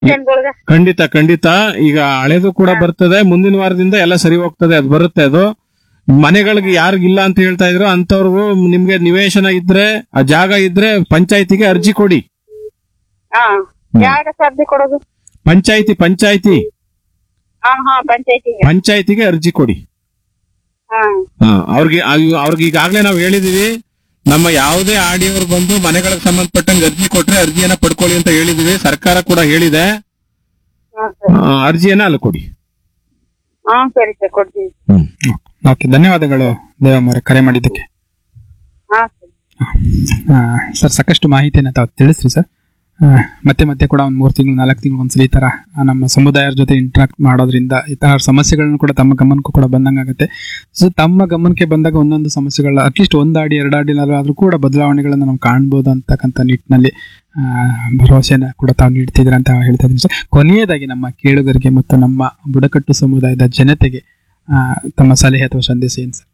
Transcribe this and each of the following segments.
ಜನಗಳ್ಗ ಖಂಡಿತ ಖಂಡಿತ ಈಗ ಹಳೇದು ಕೂಡ ಬರ್ತದೆ ಮುಂದಿನ ವಾರದಿಂದ ಎಲ್ಲ ಸರಿ ಹೋಗ್ತದೆ ಅದು ಬರುತ್ತೆ ಅದು ಮನೆಗಳಿಗೆ ಯಾರಿಗಿಲ್ಲ ಅಂತ ಹೇಳ್ತಾ ಇದ್ರು ಅಂತವ್ರಿಗೂ ನಿಮ್ಗೆ ನಿವೇಶನ ಇದ್ರೆ ಆ ಜಾಗ ಇದ್ರೆ ಪಂಚಾಯತಿಗೆ ಅರ್ಜಿ ಕೊಡಿ ಹಾ ಯಾವಾಗ ಸರ್ದಿ ಕೊಡೋದು ಪಂಚಾಯತಿ ಪಂಚಾಯತಿ ಹಾ ಹಾ ಪಂಚಾಯತಿಗೆ ಪಂಚಾಯತಿಗೆ ಅರ್ಜಿ ಕೊಡಿ ಹಾ ಹಾ, ಅವ್ರಿಗೆ ಆ- ಅವ್ರಿಗೆ ಈಗಾಗಲೇ ನಾವು ಹೇಳಿದೀವಿ ನಮ್ಮ ಯಾವುದೇ ಆಡಿಯವರು ಬಂದು ಮನೆಗಳಿಗೆ ಸಂಬಂಧಪಟ್ಟಂಗೆ ಅರ್ಜಿ ಕೊಟ್ರೆ ಅರ್ಜಿಯನ್ನ ಪಡ್ಕೊಳ್ಳಿ ಅಂತ ಹೇಳಿದೀವಿ ಸರ್ಕಾರ ಕೂಡ ಹೇಳಿದೆ ಹಾ ಸರ್ ಆ, ಅರ್ಜಿಯನ್ನ ಅಲ್ಲಿ ಕೊಡಿ ಹಾ ಸರಿ ಸರ್ ಕೊಡ್ತೀವಿ ಹ್ಮ್ ಓಕೆ ಧನ್ಯವಾದಗಳು ದೇವಮ್ಮವ್ರೆ ಕರೆ ಮಾಡಿದ್ದಕ್ಕೆ ಹಾ ಸರಿ ಆ, ಸರ್ ಸಾಕಷ್ಟು ಮಾಹಿತಿಯನ್ನು ತಾವು ತಿಳಿಸ್ರಿ ಸರ್ ಆ, ಮತ್ತೆ ಮತ್ತೆ ಕೂಡ ಒಂದು ಮೂರು ತಿಂಗಳು ನಾಲ್ಕು ತಿಂಗಳು ಒಂದ್ಸಲಿ ಈ ಥರ ಆ, ನಮ್ಮ ಸಮುದಾಯದ ಜೊತೆ ಇಂಟ್ರಾಕ್ಟ್ ಮಾಡೋದ್ರಿಂದ ಈ ಥರ ಸಮಸ್ಯೆಗಳನ್ನು ಕೂಡ ತಮ್ಮ ಗಮನಕ್ಕೂ ಕೂಡ ಬಂದಂಗಾಗುತ್ತೆ ಸೊ ತಮ್ಮ ಗಮನಕ್ಕೆ ಬಂದಾಗ ಒಂದೊಂದು ಸಮಸ್ಯೆಗಳ ಅಟ್ಲೀಸ್ಟ್ ಒಂದು ಅಡಿ ಎರಡು ಅಡಿಲಾದ್ರೂ ಕೂಡ ಬದಲಾವಣೆಗಳನ್ನು ನಾವು ಕಾಣ್ಬೋದು ಅಂತಕ್ಕಂಥ ನಿಟ್ಟಿನಲ್ಲಿ ಆ, ಭರವಸೆನ ಕೂಡ ತಾವು ನೀಡ್ತಿದ್ದೀರಾ ಅಂತ ಹೇಳ್ತಾ ಇದ್ದೀನಿ ಸರ್ ಕೊನೆಯದಾಗಿ ನಮ್ಮ ಕೇಳುಗರಿಗೆ ಮತ್ತು ನಮ್ಮ ಬುಡಕಟ್ಟು ಸಮುದಾಯದ ಜನತೆಗೆ ಆ, ತಮ್ಮ ಸಲಹೆ ಅಥವಾ ಸಂದೇಶ ಏನು ಸರ್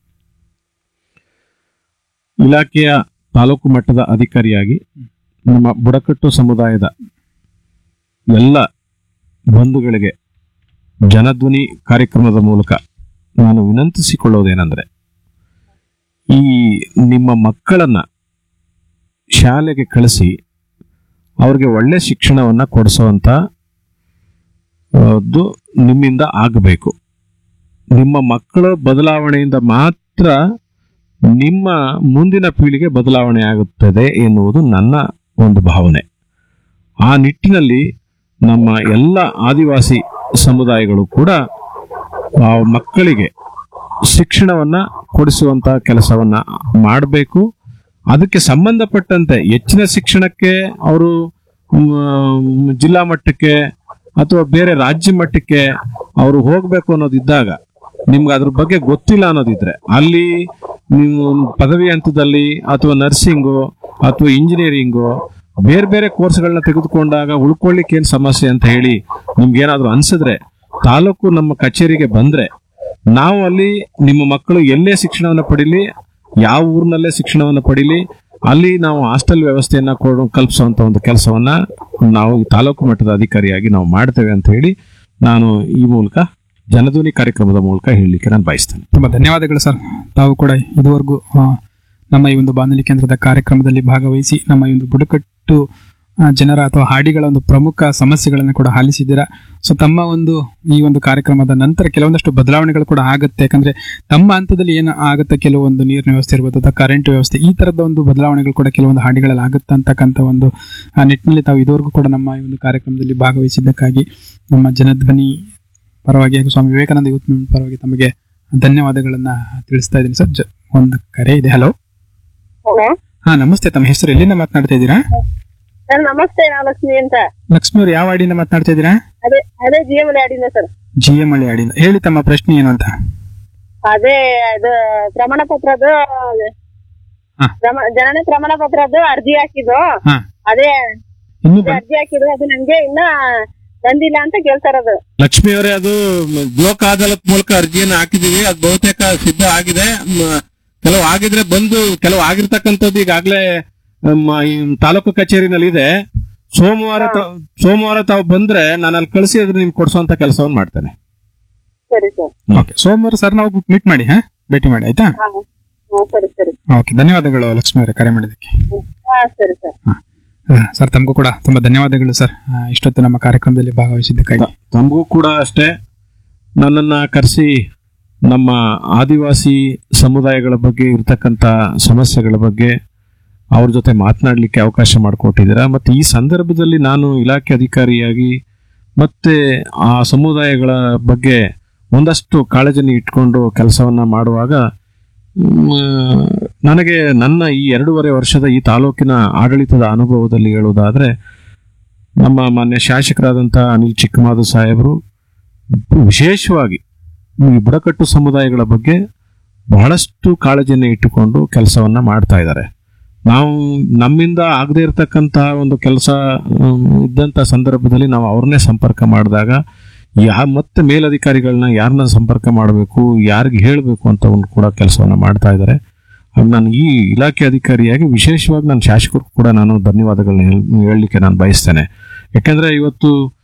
ಇಲಾಖೆಯ ತಾಲೂಕು ಮಟ್ಟದ ಅಧಿಕಾರಿಯಾಗಿ ನಮ್ಮ ಬುಡಕಟ್ಟು ಸಮುದಾಯದ ಎಲ್ಲ ಬಂಧುಗಳಿಗೆ ಜನಧ್ವನಿ ಕಾರ್ಯಕ್ರಮದ ಮೂಲಕ ನಾನು ವಿನಂತಿಸಿಕೊಳ್ಳೋದೇನೆಂದರೆ ಈ ನಿಮ್ಮ ಮಕ್ಕಳನ್ನ ಶಾಲೆಗೆ ಕಳಿಸಿ ಅವ್ರಿಗೆ ಒಳ್ಳೆ ಶಿಕ್ಷಣವನ್ನ ಕೊಡಿಸುವಂತ ಅದು ನಿಮ್ಮಿಂದ ಆಗಬೇಕು ನಿಮ್ಮ ಮಕ್ಕಳ ಬದಲಾವಣೆಯಿಂದ ಮಾತ್ರ ನಿಮ್ಮ ಮುಂದಿನ ಪೀಳಿಗೆ ಬದಲಾವಣೆ ಆಗುತ್ತದೆ ಎನ್ನುವುದು ನನ್ನ ಒಂದು ಭಾವನೆ ಆ ನಿಟ್ಟಿನಲ್ಲಿ ನಮ್ಮ ಎಲ್ಲ ಆದಿವಾಸಿ ಸಮುದಾಯಗಳು ಕೂಡ ಆ ಮಕ್ಕಳಿಗೆ ಶಿಕ್ಷಣವನ್ನ ಕೊಡಿಸುವಂತಹ ಕೆಲಸವನ್ನ ಮಾಡಬೇಕು ಅದಕ್ಕೆ ಸಂಬಂಧಪಟ್ಟಂತೆ ಹೆಚ್ಚಿನ ಶಿಕ್ಷಣಕ್ಕೆ ಅವರು ಮ್, ಜಿಲ್ಲಾ ಮಟ್ಟಕ್ಕೆ ಅಥವಾ ಬೇರೆ ರಾಜ್ಯ ಮಟ್ಟಕ್ಕೆ ಅವರು ಹೋಗ್ಬೇಕು ಅನ್ನೋದಿದ್ದಾಗ ನಿಮ್ಗೆ ಅದ್ರ ಬಗ್ಗೆ ಗೊತ್ತಿಲ್ಲ ಅನ್ನೋದಿದ್ರೆ ಅಲ್ಲಿ ನೀವು ಪದವಿ ಹಂತದಲ್ಲಿ ಅಥವಾ ನರ್ಸಿಂಗು ಅಥವಾ ಇಂಜಿನಿಯರಿಂಗು ಬೇರೆ ಬೇರೆ ಕೋರ್ಸ್ಗಳನ್ನ ತೆಗೆದುಕೊಂಡಾಗ ಉಳ್ಕೊಳ್ಳಿಕ್ಕೆ ಏನ್ ಸಮಸ್ಯೆ ಅಂತ ಹೇಳಿ ನಿಮ್ಗೆ ಏನಾದ್ರು ಅನ್ಸಿದ್ರೆ ತಾಲೂಕು ನಮ್ಮ ಕಚೇರಿಗೆ ಬಂದ್ರೆ ನಾವು ಅಲ್ಲಿ ನಿಮ್ಮ ಮಕ್ಕಳು ಎಲ್ಲೇ ಶಿಕ್ಷಣವನ್ನ ಪಡೀಲಿ ಯಾವ ಊರಿನಲ್ಲೇ ಶಿಕ್ಷಣವನ್ನ ಪಡೀಲಿ ಅಲ್ಲಿ ನಾವು ಹಾಸ್ಟೆಲ್ ವ್ಯವಸ್ಥೆಯನ್ನ ಕೊಡು ಕಲ್ಪಿಸುವಂತ ಒಂದು ಕೆಲಸವನ್ನ ನಾವು ಈ ತಾಲೂಕು ಮಟ್ಟದ ಅಧಿಕಾರಿಯಾಗಿ ನಾವು ಮಾಡ್ತೇವೆ ಅಂತ ಹೇಳಿ ನಾನು ಈ ಮೂಲಕ ಜನಧ್ವನಿ ಕಾರ್ಯಕ್ರಮದ ಮೂಲಕ ಹೇಳಲಿಕ್ಕೆ ನಾನು ಬಯಸ್ತೇನೆ ತುಂಬಾ ಧನ್ಯವಾದಗಳು ಸರ್ ತಾವು ಕೂಡ ಇದುವರೆಗೂ ಆ, ನಮ್ಮ ಈ ಒಂದು ಬಾನುಲಿ ಕೇಂದ್ರದ ಕಾರ್ಯಕ್ರಮದಲ್ಲಿ ಭಾಗವಹಿಸಿ ನಮ್ಮ ಈ ಒಂದು ಬುಡಕಟ್ಟು ಆ, ಜನರ ಅಥವಾ ಹಾಡಿಗಳ ಒಂದು ಪ್ರಮುಖ ಸಮಸ್ಯೆಗಳನ್ನು ಕೂಡ ಆಲಿಸಿದ್ದೀರಾ ಸೊ ತಮ್ಮ ಒಂದು ಈ ಒಂದು ಕಾರ್ಯಕ್ರಮದ ನಂತರ ಕೆಲವೊಂದಷ್ಟು ಬದಲಾವಣೆಗಳು ಕೂಡ ಆಗುತ್ತೆ ಯಾಕಂದ್ರೆ ತಮ್ಮ ಹಂತದಲ್ಲಿ ಏನು ಆಗುತ್ತೆ ಕೆಲವೊಂದು ನೀರಿನ ವ್ಯವಸ್ಥೆ ಇರ್ಬೋದು ಅಥವಾ ಕರೆಂಟ್ ವ್ಯವಸ್ಥೆ ಈ ತರದ ಒಂದು ಬದಲಾವಣೆಗಳು ಕೂಡ ಕೆಲವೊಂದು ಹಾಡಿಗಳಲ್ಲಿ ಆಗುತ್ತೆ ಅಂತಕ್ಕಂಥ ಒಂದು ಆ ನಿಟ್ಟಿನಲ್ಲಿ ತಾವು ಇದುವರೆಗೂ ಕೂಡ ನಮ್ಮ ಈ ಒಂದು ಕಾರ್ಯಕ್ರಮದಲ್ಲಿ ಭಾಗವಹಿಸಿದ್ದಕ್ಕಾಗಿ ನಮ್ಮ ಜನಧ್ವನಿ ಪರವಾಗಿ ಹಾಗೂ ಸ್ವಾಮಿ ವಿವೇಕಾನಂದ ಯೂತ್ ಮೂವ್ಮೆಂಟ್ ಪರವಾಗಿ ತಮಗೆ ಧನ್ಯವಾದಗಳನ್ನ ತಿಳಿಸ್ತಾ ಇದ್ದೀನಿ ಸರ್ ಜ- ಒಂದು ಕರೆ ಇದೆ ಹಲೋ ಹಲೋ ಹಾ ನಮಸ್ತೆ ತಮ್ಮ ಹೆಸರು ಎಲ್ಲಿಂದ ಮಾತನಾಡ್ತಾ ಇದ್ದೀರಾ ಸರ್ ನಮಸ್ತೆ ನಾನು ಲಕ್ಷ್ಮಿ ಅಂತ ಲಕ್ಷ್ಮಿ ಅವ್ರು ಯಾವ ಹಾಡಿಂದ ಮಾತನಾಡ್ತಾ ಇದ್ದೀರಾ ಅದೇ ಅದೇ ಜಿ ಎಂ ಆಡಿನ ಸರ್ ಜಿ ಎಂ ಹಳ್ಳಿ ಹಾಡಿಂದ ಹೇಳಿ ತಮ್ಮ ಪ್ರಶ್ನೆ ಏನು ಅಂತ ಅದೇ ಇದು ಪ್ರಮಾಣ ಪತ್ರದ ಹಾ. ಪ್ರಮ- ಜನನ ಪ್ರಮಾಣ ಪತ್ರದ ಅರ್ಜಿ ಹಾಕಿದ್ದು ಹಾ ಅದೇ ಇನ್ನು ಇದು ಅರ್ಜಿ ಹಾಕಿದ್ದು ಅದು ನಮ್ಗೆ ಇನ್ನ ಬಂದಿಲ್ಲ ಅಂತ ಕೇಳ್ತಾರದು ಲಕ್ಷ್ಮಿ ಅವರೇ ಅದು ಲೋಕ ಅದಾಲತ್ ಮೂಲಕ ಅರ್ಜಿಯನ್ನು ಹಾಕಿದೀವಿ ಅದು ಬಹುತೇಕ ಸಿದ್ಧ ಆಗಿದೆ ಮ, ಕೆಲವು ಆಗಿದ್ರೆ ಬಂದು ಕೆಲವು ಆಗಿರ್ತಕ್ಕಂಥದ್ದು ಈಗಾಗಲೇ ನಮ್ಮ ಈ ತಾಲೂಕು ಕಚೇರಿನಲ್ಲಿ ಇದೆ ಸೋಮವಾರ ತ- ಸೋಮವಾರ ತಾವು ಬಂದ್ರೆ ನಾನು ಅಲ್ಲಿ ಕಳಿಸಿ ಅದ್ರ ನಿಮ್ಗೆ ಕೊಡಿಸುವಂತ ಕೆಲಸವನ್ನು ಮಾಡ್ತೇನೆ ಸರಿ ಸರ್ ಓಕೆ ಸೋಮವಾರ ಸರ್ ನಾವು ಮೀಟ್ ಮಾಡಿ ಹಾ ಭೇಟಿ ಮಾಡಿ ಆಯ್ತಾ ಹಾ ಹಾ ಸರಿ ಸರಿ ಓಕೆ ಧನ್ಯವಾದಗಳು ಲಕ್ಷ್ಮಿ ಅವರೇ ಕರೆ ಮಾಡಿದ್ದಕ್ಕೆ ಹಾ ಸರಿ ಸರ್ ಹಾ, ಸರ್ ತಮಗೂ ಕೂಡ ತುಂಬಾ ಧನ್ಯವಾದಗಳು ಸರ್ ಆ, ಇಷ್ಟೊತ್ತು ನಮ್ಮ ಕಾರ್ಯಕ್ರಮದಲ್ಲಿ ಭಾಗವಹಿಸಿದ್ದಕ್ಕಾಗಿ ತಮಗೂ ಕೂಡ ಅಷ್ಟೇ ನನ್ನನ್ನ ಕರೆಸಿ ನಮ್ಮ ಆದಿವಾಸಿ ಸಮುದಾಯಗಳ ಬಗ್ಗೆ ಇರತಕ್ಕಂತ ಸಮಸ್ಯೆಗಳ ಬಗ್ಗೆ ಅವ್ರ ಜೊತೆ ಮಾತನಾಡಲಿಕ್ಕೆ ಅವಕಾಶ ಮಾಡಿಕೊಟ್ಟಿದ್ದೀರಾ ಮತ್ತೆ ಈ ಸಂದರ್ಭದಲ್ಲಿ ನಾನು ಇಲಾಖೆ ಅಧಿಕಾರಿಯಾಗಿ ಮತ್ತೆ ಆ ಸಮುದಾಯಗಳ ಬಗ್ಗೆ ಒಂದಷ್ಟು ಕಾಳಜಿನ ಇಟ್ಕೊಂಡು ಕೆಲಸವನ್ನ ಮಾಡುವಾಗ ಮ್, ನನಗೆ ನನ್ನ ಈ ಎರಡೂವರೆ ವರ್ಷದ ಈ ತಾಲೂಕಿನ ಆಡಳಿತದ ಅನುಭವದಲ್ಲಿ ಹೇಳುವುದಾದ್ರೆ ನಮ್ಮ ಮಾನ್ಯ ಶಾಸಕರಾದಂತಹ ಅನಿಲ್ ಚಿಕ್ಕಮಾದು ಸಾಹೇಬರು ವಿಶೇಷವಾಗಿ ಈ ಬುಡಕಟ್ಟು ಸಮುದಾಯಗಳ ಬಗ್ಗೆ ಬಹಳಷ್ಟು ಕಾಳಜಿಯನ್ನು ಇಟ್ಟುಕೊಂಡು ಕೆಲಸವನ್ನ ಮಾಡ್ತಾ ಇದ್ದಾರೆ ನಾವು ನಮ್ಮಿಂದ ಆಗದೆ ಇರತಕ್ಕಂತಹ ಒಂದು ಕೆಲಸ ಇದ್ದಂತ ಸಂದರ್ಭದಲ್ಲಿ ನಾವು ಅವ್ರನ್ನೇ ಸಂಪರ್ಕ ಮಾಡಿದಾಗ ಯಾ ಮತ್ತೆ ಮೇಲಧಿಕಾರಿಗಳನ್ನ ಯಾರನ್ನ ಸಂಪರ್ಕ ಮಾಡಬೇಕು ಯಾರಿಗೆ ಹೇಳಬೇಕು ಅಂತ ಒಂದು ಕೂಡ ಕೆಲಸವನ್ನ ಮಾಡ್ತಾ ಇದ್ದಾರೆ ಹಾಗೆ ನಾನು ಈ ಇಲಾಖೆ ಅಧಿಕಾರಿಯಾಗಿ ವಿಶೇಷವಾಗಿ ನನ್ನ ಶಾಸಕರು ಕೂಡ ನಾನು ಧನ್ಯವಾದಗಳನ್ನ ಹೇಳ್- ಹೇಳಲಿಕ್ಕೆ ನಾನು ಬಯಸ್ತೇನೆ ಯಾಕಂದ್ರೆ ಇವತ್ತು